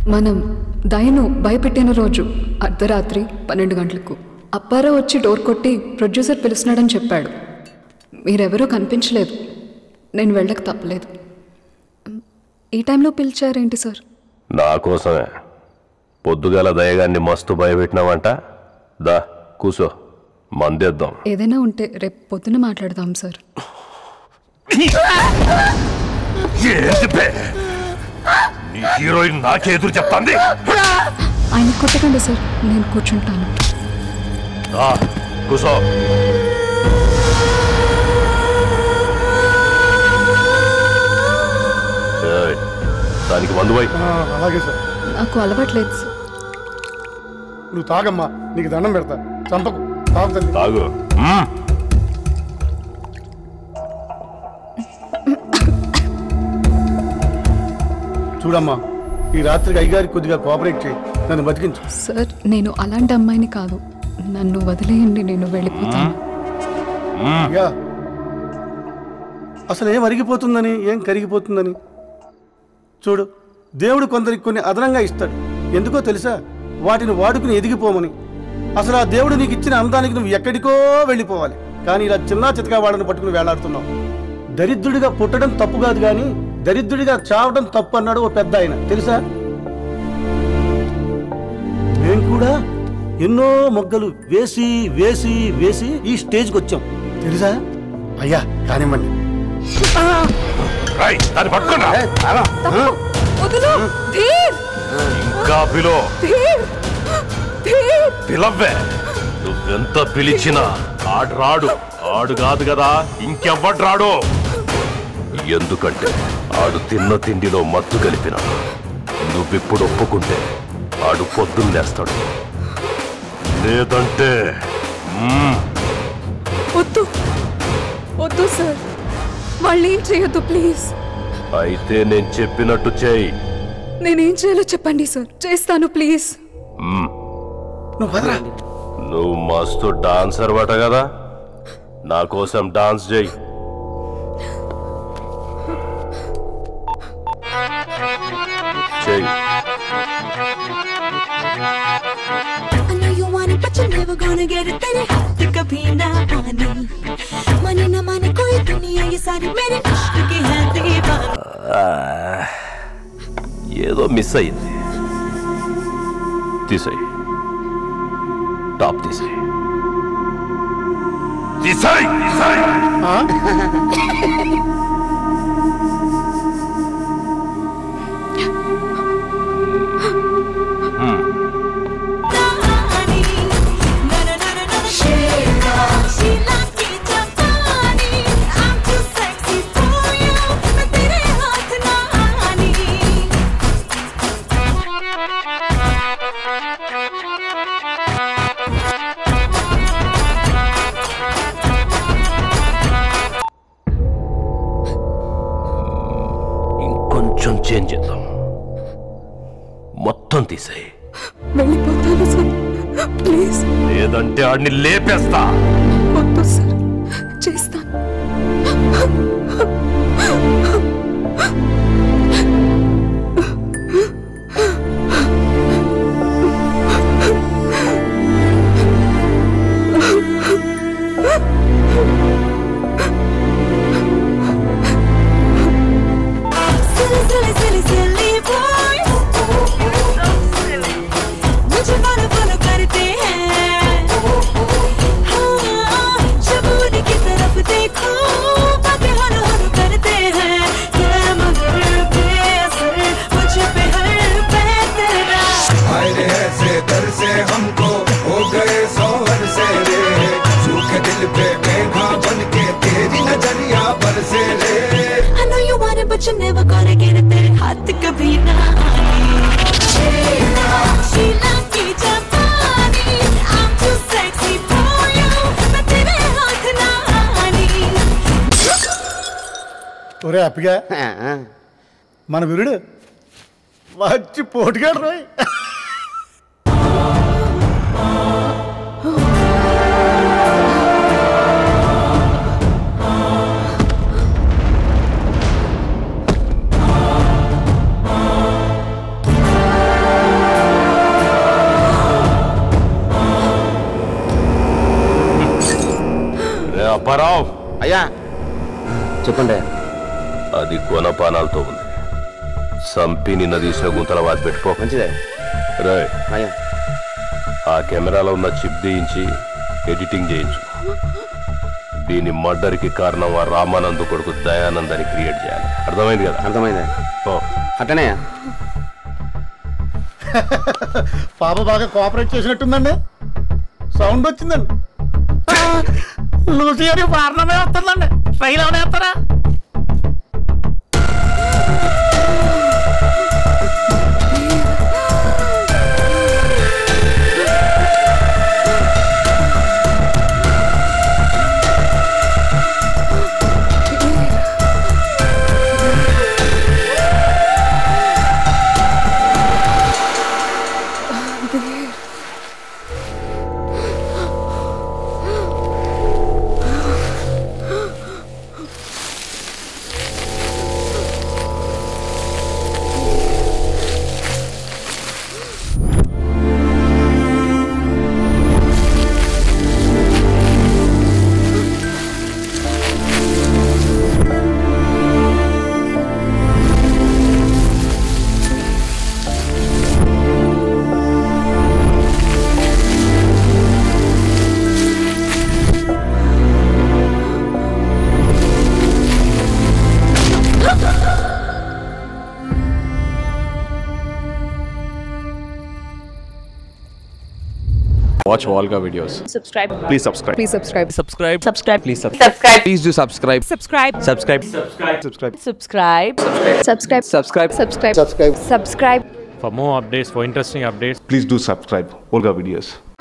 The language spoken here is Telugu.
మనం దయను భయపెట్టిన రోజు అర్ధరాత్రి పన్నెండు గంటలకు అప్పారావు వచ్చి డోర్ కొట్టి ప్రొడ్యూసర్ పిలుస్తున్నాడని చెప్పాడు మీరెవరూ కనిపించలేదు నేను వెళ్ళక తప్పలేదు ఈ టైంలో పిలిచారేంటి సార్ నా కోసమే పొద్దుగాల దయగాన్ని మస్తు భయపెట్టినావంట దా కూసో మందేద్దాం ఏదైనా ఉంటే రేపు పొద్దున మాట్లాడదాం సార్ ఏంటి బే? నీ హీరోయిన్ నాకే ఎదురు చెప్తాంది ఆయన కొట్టకండి సార్ నేను కూర్చుంటాను దా కూసో ఏయ్, దానికి మందు పోయి ఆ, అలాగే సార్ నాకు అలవాట్లేదు సార్ నువ్వు తాగమ్మా నీకు దండం పెడతా చంపకు తాగు తల్లి తాగు మ్మ్. చూడమ్మా ఈ రాత్రికి అయ్యగారికి కొద్దిగా కోఆపరేట్ చేయి నన్ను బతికించు సార్ నేను అలాంటి అమ్మాయిని కాదు నన్ను వదిలేయండి నేను వెళ్ళిపోతాను యా అసలు ఏం అరిగిపోతుందని ఏం కరిగిపోతుందని చూడు దేవుడు కొందరికి కొన్ని అదనంగా ఇస్తాడు ఎందుకో తెలుసా వాటిని వాడుకుని ఎదిగిపోమని అసలు ఆ దేవుడు నీకు ఇచ్చిన అందానికి నువ్వు ఎక్కడికో వెళ్ళిపోవాలి కానీ ఇలా చిన్న చితకా వాడని పట్టుకుని వేలాడుతున్నావు దరిద్రుడిగా పుట్టడం తప్పు కాదు కానీ దరిద్రుడిగా చావడం తప్పు అన్నాడు ఓ పెద్ద ఆయన తెలుసా మేము కూడా ఎన్నో మొగ్గలు వేసి వేసి వేసి ఈ స్టేజ్కి వచ్చాం తెలుసా అయ్యా కానివ్వండి రేయ్, దాన్ని పట్టుకున్నా ఏ, తారా. ఆ? వదులు ధీర్ ఇంకా పిలో ధీర్ ధీర్ పిలవ్వే నువ్వెంత పిలిచినా ఆడు రాడు ఆడు కాదు కదా ఇంకెవ్వడు రాడు ఎందుకంటే ఆడు తిన్న తిండిలో మత్తు కలిపిన నువ్విప్పుడు ఒప్పుకుంటే ఆడు పొద్దున్నేస్తాడు లేదంటే మ్మ్, వద్దు వద్దు సార్ మళ్ళీ ఏం చేయొద్దు ప్లీజ్ అయితే నేను చెప్పినట్టు చేయి నేనేం చేయాలో చెప్పండి సార్ చేస్తాను ప్లీజ్ మ్మ్. నువ్వు పదరా నువ్వు మస్తు డాన్సర్ వట కదా నా కోసం డాన్స్ చేయి చేయి I know you want it, but you're never gonna get it. तेरे हाथ कभी ना आने माने ना माने कोई दुनिया ये सारी मेरे इश्क की है दीवानी ఏదో మిస్ అయింది తీసేయి టాప్ తీసేయి తీసేయి తీసేయి Na na na na na Sheila, Sheila की जवानी I'm too sexy for you मैं तेरे हाथ ना आनी ఇంకొంచెం చేంజ్ చేద్దాం మొత్తం తీసేయి వెళ్ళిపోతాను సార్ ప్లీజ్ లేదంటే ఆడిని లేపేస్తా వద్దు సార్ చేస్తాను Silly, silly, silly, silly boy मुझे follow, follow करते हैं हाँ, जब उनकी तरफ देखो बातें हर हर करते हैं ये मगर बेअसर मुझ पे हर बेहतरा आए ऐसे दर से हमको हो गए सौर से रे सूखे दिल पे मेघा बन के तेरी नजरिया बरसे रे I know you want it but you're never gonna get it तेरे हाथ कभी ना आए शीला शीला की जवानी I'm too sexy for you मैं तेरे हाथ ना आनी ఒరే అప్పిగా మన వీరుడు వచ్చి పోటుగాడు రోయ్ ఆ అయ్యా చెప్పండి అది కొనపానాలతో ఉంది సంపి నిన్న తీసిన గుంతల వాత పెట్టుకో మంచిదే రే అయ్యా ఆ కెమెరాలో ఉన్న చిప్ తీయించి ఎడిటింగ్ చేయించు దీని మర్డర్కి కారణం ఆ రామానంద్ కొడుకు దయానంద్ అని క్రియేట్ చేయాలి అర్థమైంది కదా అర్థమైందే ఓ అట్టనే పాప బాగా కోఆపరేట్ చేసినట్టుందండి సౌండ్ వచ్చిందండి లూసి అని పారణమే వస్తుందండి స్టైల్ ఏమైనా వేస్తారా Watch Volga videos. subscribe Please subscribe. Please subscribe subscribe subscribe Please sub- subscribe Please do subscribe. subscribe Subscribe. Subscribe. subscribe subscribe Subscribe. Subscribe subscribe For more updates, for interesting updates, Please do subscribe. Volga videos.